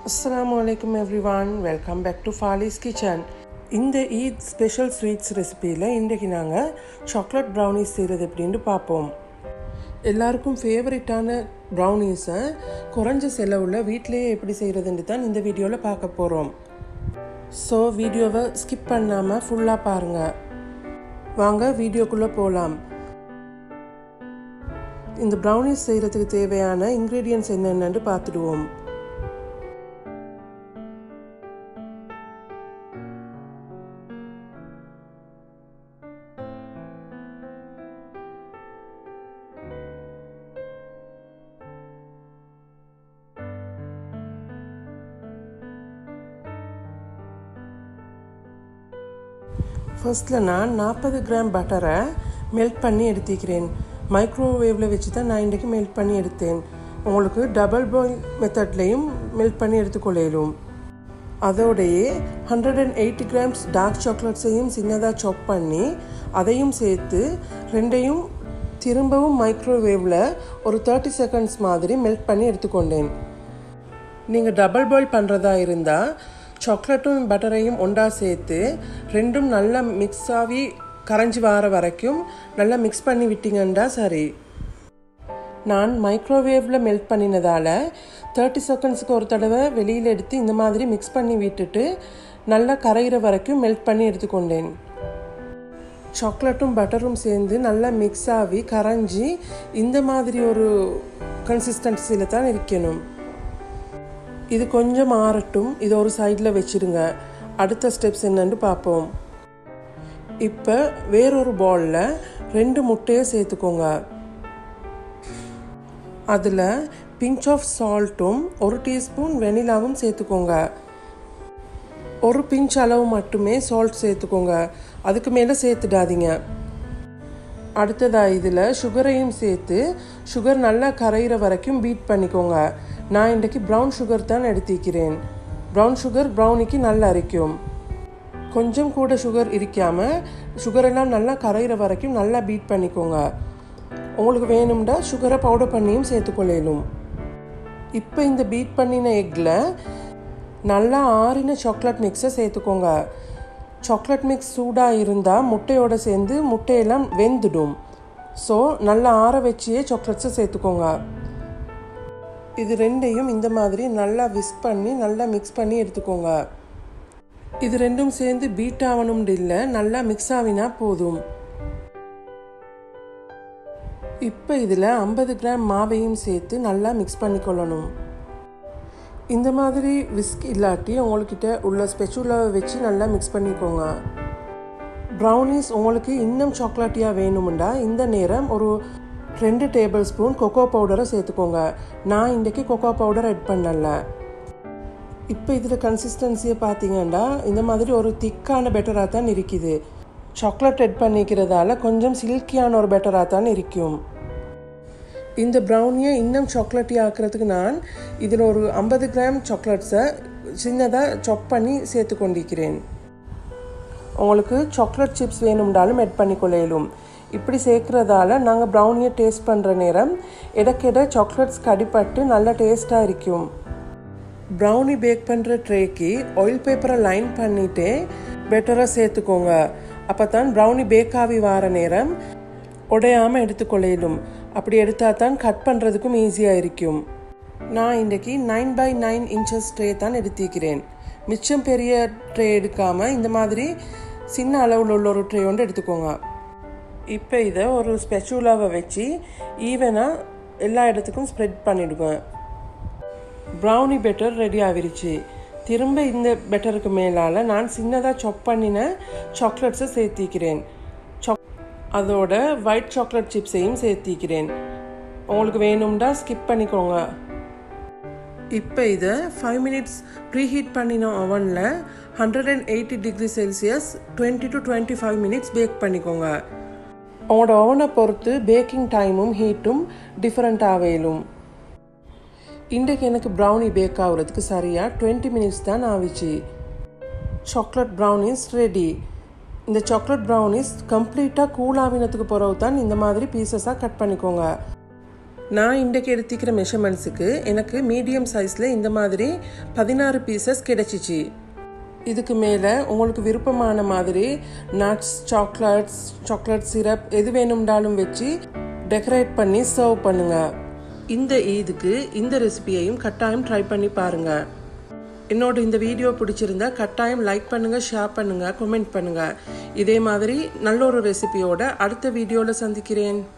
அஸ்ஸலாமு அலைக்கும் everyone welcome back to Fali's kitchen இந்த ஈத் ஸ்பெஷல் ஸ்வீட்ஸ் ரெசிபியில் இன்றைக்கு நாங்கள் சாக்லேட் ப்ரௌனிஸ் செய்கிறது எப்படின்னு பார்ப்போம் எல்லாருக்கும் ஃபேவரட்டான ப்ரௌனிஸை குறைஞ்ச செலவில் வீட்டிலேயே எப்படி செய்கிறதுன்னு தான் இந்த வீடியோவில் பார்க்க போகிறோம் ஸோ வீடியோவை ஸ்கிப் பண்ணாமல் ஃபுல்லாக பாருங்கள் வாங்க வீடியோக்குள்ளே போகலாம் இந்த ப்ரௌனிஸ் செய்கிறதுக்கு தேவையான இன்க்ரீடியன்ட்ஸ் என்னென்னு பார்த்துடுவோம் ஃபர்ஸ்ட்டில் நான் நாற்பது கிராம் பட்டரை மெல்ட் பண்ணி எடுத்துக்கிறேன் மைக்ரோவேவில் வச்சு தான் நான் இன்றைக்கி மெல்ட் பண்ணி எடுத்தேன் உங்களுக்கு டபுள் பாயில் மெத்தட்லேயும் மெல்ட் பண்ணி எடுத்துக்கொள்ளும் அதோடையே hundred and eighty grams dark சாக்லேட்ஸையும் சின்னதாக சாப் பண்ணி அதையும் சேர்த்து ரெண்டையும் திரும்பவும் மைக்ரோவேவில் ஒரு தேர்ட்டி செகண்ட்ஸ் மாதிரி மெல்ட் பண்ணி எடுத்துக்கொண்டேன் நீங்கள் டபுள் பாயில் பண்ணுறதா இருந்தால் சாக்லேட்டும் பட்டரையும் ஒன்றா சேர்த்து ரெண்டும் நல்லா மிக்ஸ் ஆகி கரைஞ்சி வர வரைக்கும் நல்லா மிக்ஸ் பண்ணி விட்டீங்கன்னா சரி நான் மைக்ரோவேவில் மெல்ட் பண்ணினதால் தேர்ட்டி செகண்ட்ஸுக்கு ஒரு தடவை வெளியில் எடுத்து இந்த மாதிரி மிக்ஸ் பண்ணி விட்டுட்டு நல்லா கரைகிற வரைக்கும் மெல்ட் பண்ணி எடுத்துக்கொண்டேன் சாக்லேட்டும் பட்டரும் சேர்ந்து நல்லா மிக்ஸ் ஆகி கரைஞ்சி இந்த மாதிரி ஒரு கன்சிஸ்டன்சியில் தான் இருக்கணும் இது கொஞ்சம் ஆறட்டும் இது ஒரு சைடில் வச்சுருங்க அடுத்த ஸ்டெப்ஸ் என்னன்னு பார்ப்போம் இப்போ வேறொரு பவுலில் ரெண்டு முட்டையை சேர்த்துக்கோங்க அதில் பிஞ்ச் ஆஃப் சால்ட்டும் ஒரு டீஸ்பூன் வெனிலாவும் சேர்த்துக்கோங்க ஒரு பிஞ்ச் அளவு மட்டுமே சால்ட் சேர்த்துக்கோங்க அதுக்கு மேலே சேர்த்துடாதீங்க அடுத்ததாக இதில் சுகரையும் சேர்த்து சுகர் நல்லா கரையிற வரைக்கும் பீட் பண்ணிக்கோங்க நான் இன்றைக்கு ப்ரௌன் சுகர் தான் எடுத்திக்கிறேன் ப்ரௌன் சுகர் ப்ரௌனிக்கு நல்லா அரைக்கும் கொஞ்சம் கூட சுகர் இருக்காமல் சுகரெல்லாம் நல்லா கரையிற வரைக்கும் நல்லா பீட் பண்ணிக்கோங்க உங்களுக்கு வேணும்னா சுகரை பவுடர் பண்ணியும் சேர்த்துக்கொள்ளலும் இப்போ இந்த பீட் பண்ணின எக்கில் நல்லா ஆறின சாக்லேட் மிக்ஸை சேர்த்துக்கோங்க சாக்லேட் மிக்ஸ் சூடாக இருந்தால் முட்டையோடு சேர்ந்து முட்டையெல்லாம் வெந்துடும் ஸோ நல்லா ஆற வச்சியே சாக்லேட்ஸை சேர்த்துக்கோங்க இது ரெண்டையும் இந்த மாதிரி நல்லா விஸ்க் பண்ணி நல்லா மிக்ஸ் பண்ணி எடுத்துக்கோங்க இது ரெண்டும் சேர்ந்து பீட் ஆகணும்னு இல்லை நல்லா மிக்ஸ் ஆகினா போதும் இப்போ இதில் ஐம்பது கிராம் மாவையும் சேர்த்து நல்லா மிக்ஸ் பண்ணிக்கொள்ளணும் இந்த மாதிரி விஸ்க் இல்லாட்டி உங்கள்கிட்ட உள்ள ஸ்பெச்சுலாவை வச்சு நல்லா மிக்ஸ் பண்ணிக்கோங்க ப்ரௌனிஸ் உங்களுக்கு இன்னும் சாக்லேட்டியாக வேணுமுண்டா இந்த நேரம் ஒரு ரெண்டு டேபிள் ஸ்பூன் கொக்கோ பவுடரை சேர்த்துக்கோங்க நான் இன்றைக்கி கொக்கோ பவுடர் ஆட் பண்ணல இப்போ இதில் கன்சிஸ்டன்சியை பார்த்தீங்கன்னா இந்த மாதிரி ஒரு திக்கான பெட்டராக தான் இருக்குது சாக்லேட் ஆட் பண்ணிக்கிறதால கொஞ்சம் சில்கியான ஒரு பெட்டராக தான் இருக்கும் இந்த ப்ரௌனியை இன்னும் சாக்லேட்டி ஆக்கிறதுக்கு நான் இதில் ஒரு ஐம்பது கிராம் சாக்லேட்ஸை சின்னதாக சாப் பண்ணி சேர்த்து கொண்டிருக்கிறேன் உங்களுக்கு சாக்லேட் சிப்ஸ் வேணும்னாலும் ஆட் பண்ணிக்கொள்ளும் இப்படி சேர்க்குறதால நாங்கள் ப்ரௌனியை டேஸ்ட் பண்ணுற நேரம் இடக்கிட சாக்லேட்ஸ் கடிப்பட்டு நல்ல டேஸ்ட்டாக இருக்கும் ப்ரௌனி பேக் பண்ணுற ட்ரேக்கு ஆயில் பேப்பரை லைன் பண்ணிவிட்டு பெட்டராக சேர்த்துக்கோங்க அப்போ தான் ப்ரௌனி பேக் ஆகி வர நேரம் உடையாமல் எடுத்துக்கொள்ளும் அப்படி எடுத்தால் தான் கட் பண்ணுறதுக்கும் ஈஸியாக இருக்கும் நான் இன்றைக்கி nine by nine inches tray தான் எடுத்திக்கிறேன் மிச்சம் பெரிய ட்ரே எடுக்காமல் இந்த மாதிரி சின்ன அளவில் உள்ள ஒரு ட்ரே ஒன்று எடுத்துக்கோங்க இப்போ இதை ஒரு ஸ்பெச்சுலாவை வச்சு ஈவனாக எல்லா இடத்துக்கும் ஸ்ப்ரெட் பண்ணிவிடுங்க ப்ரௌனி பெட்டர் ரெடி ஆகிருச்சு திரும்ப இந்த பெட்டருக்கு மேலால் நான் சின்னதாக சாப் பண்ணின சாக்லேட்ஸை சேர்த்திக்கிறேன் அதோட ஒயிட் சாக்லேட் சிப்ஸையும் சேர்த்திக்கிறேன் உங்களுக்கு வேணும்டா ஸ்கிப் பண்ணிக்கோங்க இப்போ இதை ஃபைவ் மினிட்ஸ் ப்ரீஹீட் பண்ணின ஓவனில் hundred and eighty degree Celsius twenty to twenty five minutes bake பண்ணிக்கோங்க உங்களோட ஓவனை பொறுத்து பேக்கிங் டைமும் ஹீட்டும் டிஃப்ரெண்ட்டாக வேலும் இன்றைக்கு எனக்கு ப்ரௌனி பேக் ஆகுறதுக்கு சரியாக டுவெண்ட்டி மினிட்ஸ் தான் ஆவிச்சு சாக்லேட் ப்ரௌனிஸ் ரெடி இந்த சாக்லேட் ப்ரௌனிஸ் கம்ப்ளீட்டாக கூல் ஆவினத்துக்கு பிறகு தான் இந்த மாதிரி பீசஸாக கட் பண்ணிக்கோங்க நான் இன்றைக்கு எடுத்துக்கிற மெஷர்மெண்ட்ஸுக்கு எனக்கு மீடியம் சைஸில் இந்த மாதிரி பதினாறு பீசஸ் கிடைச்சிச்சு இதுக்கு மேலே உங்களுக்கு விருப்பமான மாதிரி நட்ஸ் சாக்லேட்ஸ் சாக்லேட் சிரப் எது வேணும்னாலும் வச்சு டெக்கரேட் பண்ணி சர்வ் பண்ணுங்கள் இந்த ஈதுக்கு இந்த ரெசிபியையும் கட்டாயம் ட்ரை பண்ணி பாருங்கள் என்னோட இந்த வீடியோ பிடிச்சிருந்தா கட்டாயம் லைக் பண்ணுங்கள் ஷேர் பண்ணுங்கள் கமெண்ட் பண்ணுங்கள் இதே மாதிரி நல்ல ஒரு ரெசிபியோட அடுத்த வீடியோவில் சந்திக்கிறேன்